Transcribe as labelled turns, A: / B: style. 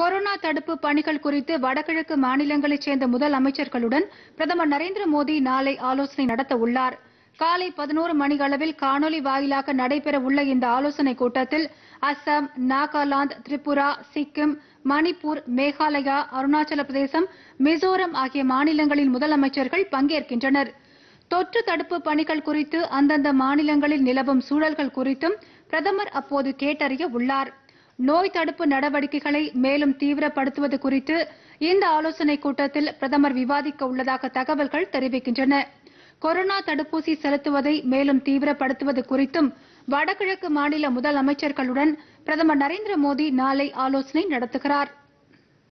A: corona தடுப்பு பணிகள் குறித்து வடகிழக்கு மாநிலங்களைச் சேர்ந்த முதல் அமைச்சர்களுடன் பிரதமர் நரேந்திர மோடி நாளை ஆலோசனை நடத்த உள்ளார் காலை பதினோரு மணி அளவில் காணொலி வாயிலாக நடைபெற உள்ள இந்த ஆலோசனைக் கூட்டத்தில் அஸ்ஸாம் நாகாலாந்து திரிபுரா சிக்கிம் மணிப்பூர் மேகாலயா அருணாச்சல பிரதேசம் மிசோரம் ஆகிய மாநிலங்களின் முதலமைச்சர்கள் பங்கேற்கின்றனர் தொற்று தடுப்பு பணிகள் குறித்து அந்தந்த மாநிலங்களில் நிலவும் சூழல்கள் குறித்தும் பிரதமர் அப்போது கேட்டறிய உள்ளார் நோய் தடுப்பு நடவடிக்கைகளை மேலும் தீவிரப்படுத்துவது குறித்து இந்த ஆலோசனைக் கூட்டத்தில் பிரதமர் விவாதிக்க உள்ளதாக தகவல்கள் தெரிவிக்கின்றன கொரோனா தடுப்பூசி செலுத்துவதை மேலும் தீவிரப்படுத்துவது குறித்தும் வடகிழக்கு மாநில முதலமைச்சர்களுடன் பிரதமர் நரேந்திர மோடி நாளை ஆலோசனை நடத்துகிறார்